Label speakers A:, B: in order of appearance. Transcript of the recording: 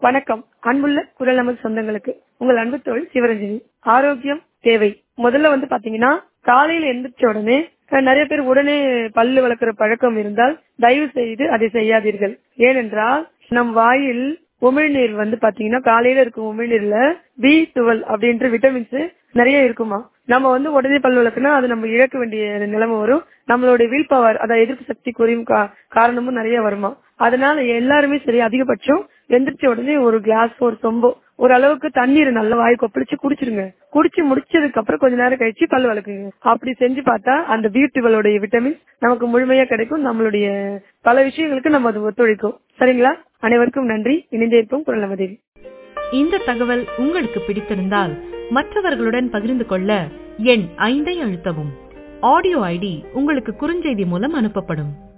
A: வணக்கம் அன்புள்ள குரல் நமது சொந்தங்களுக்கு உங்கள் அன்பு தோழி சிவரஞ்சனி ஆரோக்கியம் தேவை முதல்ல வந்து பாத்தீங்கன்னா காலையில எந்திரிச்ச உடனே அஹ், நிறைய பேர் உடனே பல்லு வளர்க்குற பழக்கம் இருந்தால் தயவு செய்து அதை செய்யாதீர்கள் ஏனென்றால் நம் வாயில் உமிழ்நீர் வந்து பாத்தீங்கன்னா காலையில இருக்கும் உமிழ்நீர்ல பி டுவெல் அப்படின்ற விட்டமின்ஸ் நிறைய இருக்குமா நம்ம வந்து உடனே பல் விளக்குனா அது நம்ம இழக்க வேண்டிய நிலைமை வரும் நம்மளுடைய வில் பவர் அதாவது எதிர்ப்பு சக்தி குறையும் கா- காரணமும் நிறைய வருமா அதனால எல்லாருமே சரி அதிகபட்சம் எந்திரிச்ச உடனே ஒரு கிளாஸ் ஒரு சொம்போ ஒரு அளவுக்கு தண்ணீர் நல்ல வாய் கொப்பளிச்சு குடிச்சிருங்க குடிச்சு முடிச்சதுக்கு அப்புறம் கொஞ்ச நேரம் கழிச்சு பல் வளர்க்குங்க அப்படி செஞ்சு பார்த்தா அந்த பியூட்டிவலோடைய விட்டமின் நமக்கு முழுமையா கிடைக்கும் நம்மளுடைய பல விஷயங்களுக்கு நம்ம அது ஒத்துழைக்கும் சரிங்களா அனைவருக்கும் நன்றி இணைந்தே இருப்போம் குரல் நமதேவி
B: இந்த தகவல் உங்களுக்கு பிடித்திருந்தால் மற்றவர்களுடன் பகிர்ந்து கொள்ள எண் ஐந்தை அழுத்தவும் ஆடியோ ஐடி உங்களுக்கு குறுஞ்செய்தி மூலம் அனுப்பப்படும்